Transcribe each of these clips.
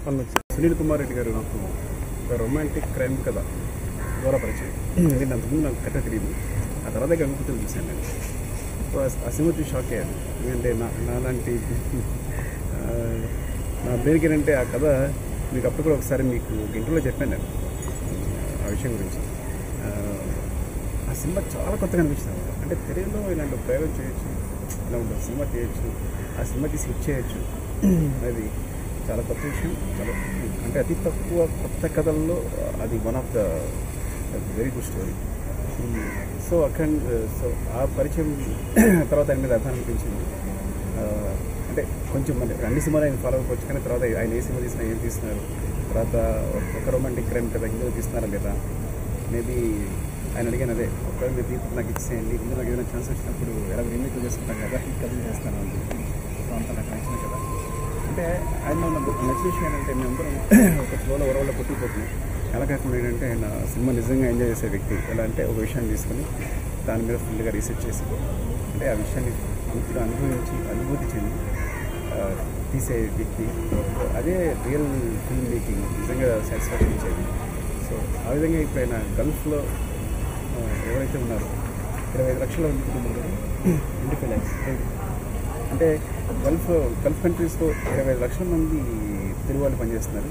వాళ్ళు సునీల్ కుమార్ రెడ్డి గారు నాకు ఒక రొమాంటిక్ క్రైమ్ కథ ద్వారా పరిచయం ఎందుకంటే అంతకుముందు నాకు కథ తెలియదు ఆ తర్వాత గంగపుత్రులు చూశాను నేను సో ఆ- ఆ సినిమా చూసి షాక్ అయ్యాను ఎందుకంటే నా నాలాంటి ఆ, నా బ్రెయిన్కి ఏంటంటే ఆ కథ మీకు అప్పుడు కూడా ఒకసారి మీకు ఇంటర్వ్యూలో చెప్పాను నేను ఆ విషయం గురించి ఆ, ఆ సినిమా చాలా కొత్తగా అనిపించింది నాకు. అంటే తెలుగులో ఇలాంటి ప్రయోగం చేయొచ్చు ఇలా ఉంటుంది సినిమా చేయొచ్చు ఆ సినిమా తీసి హిట్ చేయొచ్చు అది చాలా కొత్త విషయం చాలా అంటే అతి తక్కువ కొత్త కథల్లో అది one of the very good story so అక్కడ సో ఆ పరిచయం తర్వాత ఆయన మీద అర్థం అనిపించింది ఆ, అంటే కొంచెం మన అన్ని సినిమాలు ఆయన ఫాలో అవ్వచ్చు కానీ తర్వాత ఆయన ఏ సినిమా తీసినా ఏం తీస్తున్నారు తర్వాత ఒక రొమాంటిక్ క్రైమ్ కదా ఇందులో తీస్తున్నారా లేదా మేబీ ఆయన అడిగాను అదే ఒకవేళ మీరు తీర్పు నాకు ఇచ్చేయండి ఇందులో నాకు ఏదైనా ఛాన్స్ వచ్చినప్పుడు ఎలా రీమేక్ చేసుకుంటాం కదా ఈ కథలు చేస్తాను అని చెప్పి సో అంత నాకు నచ్చింది కదా అంటే ఆయన నాకు నచ్చిన విషయం ఏంటంటే మేమందరం ఒక ఫ్లోలో వరవల్లో కొట్టుకుపోతున్నాం ఎలా కాకుండా ఏంటంటే ఆయన సినిమా నిజంగా ఎంజాయ్ చేసే వ్యక్తి ఎలా అంటే ఒక విషయాన్ని తీసుకొని దాని మీద ఫుల్గా రీసెర్చ్ చేసి అంటే ఆ విషయాన్ని పూర్తిగా అనుభవించి అనుభూతి చెంది ఆ, తీసే వ్యక్తి అదే రియల్ ఫిల్మ్ మేకింగ్ నిజంగా సాటిస్ఫాక్షన్ ఇచ్చేది సో ఆ విధంగా ఇప్పుడు ఆయన గల్ఫ్లో ఆ, ఎవరైతే ఉన్నారో ఇరవై ఐదు లక్షల మంది కుటుంబాలు ట్వంటీ ఫైవ్ ల్యాక్స్ అంటే గల్ఫ్ గల్ఫ్ కంట్రీస్లో ఇరవై ఐదు లక్షల మంది తెలుగు వాళ్ళు పనిచేస్తున్నారు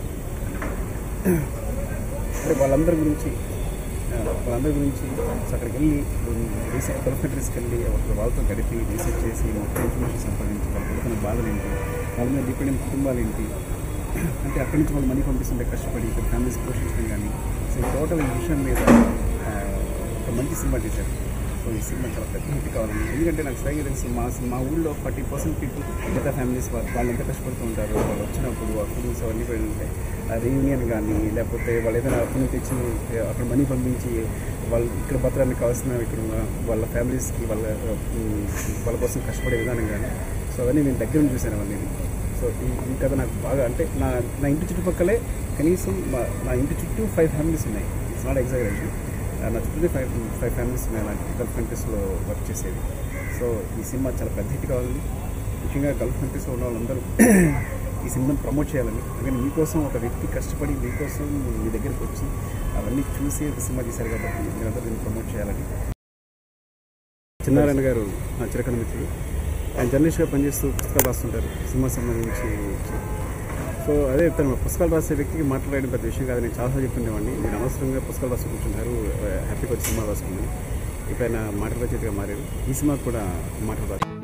అంటే వాళ్ళందరి గురించి ఆ, వాళ్ళందరి గురించి సో అక్కడికి వెళ్ళి రీసెంట్ గల్ఫ్ కంట్రీస్కి వెళ్ళి అక్కడ వాళ్ళతో గడిపి రీసెర్చ్ చేసి మొత్తం ఇన్ఫర్మేషన్ సంపాదించి వాళ్ళ పడుతున్న బాధలు ఏంటి వాళ్ళ మీద డిపెండెంట్ కుటుంబాలు ఏంటి అంటే అక్కడి నుంచి వాళ్ళు మనీ పంపిస్తుంటే కష్టపడి ఇక్కడ ఫ్యామిలీస్ పోషించడం కానీ సో ఈ టోటల్ ఈ విషయం మీద ఆ, ఒక మంచి సినిమా తీశారు సో ఈ సినిమా చాలా పెద్ద హిట్ కావాలని ఎందుకంటే నాకు సరిగ్గా తెలుసు మా మా ఊళ్ళో ఫార్టీ పర్సెంట్ పీపుల్ మిగతా ఫ్యామిలీస్ వాళ్ళు వాళ్ళు ఎంత కష్టపడుతూ ఉంటారు వాళ్ళు వచ్చినప్పుడు ఆ ఫుడ్స్ అవన్నీ కూడా ఉంటాయి ఆ రీయూనియన్ కానీ లేకపోతే వాళ్ళు ఏదైనా అక్కడి నుంచి తెచ్చి అక్కడ మనీ పంపించి వాళ్ళు ఇక్కడ భద్రానికి కావాల్సిన ఇక్కడ ఉన్న వాళ్ళ ఫ్యామిలీస్కి వాళ్ళ ఉమ్, వాళ్ళ కోసం కష్టపడే విధానం కానీ సో అవన్నీ నేను దగ్గర నుంచి చూశాను అవన్నీ సో ఈ ఈ కథ నాకు బాగా అంటే నా నా ఇంటి చుట్టుపక్కలే కనీసం మా- నా ఇంటి చుట్టూ ఫైవ్ ఫ్యామిలీస్ ఉన్నాయి ఇట్స్ నాట్ ఎగ్జాగరేషన్ నా చుట్టూ ఫైవ్ ఫైవ్ ఫ్యామిలీస్ ఉన్నాయి అలాంటి గల్ఫ్ కంట్రీస్లో వర్క్ చేసేది సో ఈ సినిమా చాలా పెద్ద హిట్ కావాలని ముఖ్యంగా గల్ఫ్ కంట్రీస్లో ఉన్న వాళ్ళందరూ ఈ సినిమాని ప్రమోట్ చేయాలని ఎందుకంటే మీకోసం ఒక వ్యక్తి కష్టపడి మీకోసం మీ దగ్గరికి వచ్చి అవన్నీ చూసి ఒక సినిమా తీశారు కాబట్టి మీరందరూ దీన్ని ప్రమోట్ చేయాలని చిన్నారాయణ గారు నా చిరకన మిత్రుడు ఆయన జర్నలిస్ట్గా పనిచేస్తూ పుస్తకాలు రాస్తుంటారు సినిమా సంబంధించి సో అదే తను పుస్తకాలు రాసే వ్యక్తికి మాట్లాడడం పెద్ద విషయం కాదు నేను చాలాసార్లు చెప్తుండేవాడిని నేను అనవసరంగా పుస్తకాలు రాసి కూర్చుంటారు హ్యాపీగా వచ్చి సినిమా రాసుకున్నాను ఇప్పుడు ఆయన మాటల రచయితగా మారారు ఈ సినిమా కూడా మాటలు రాసి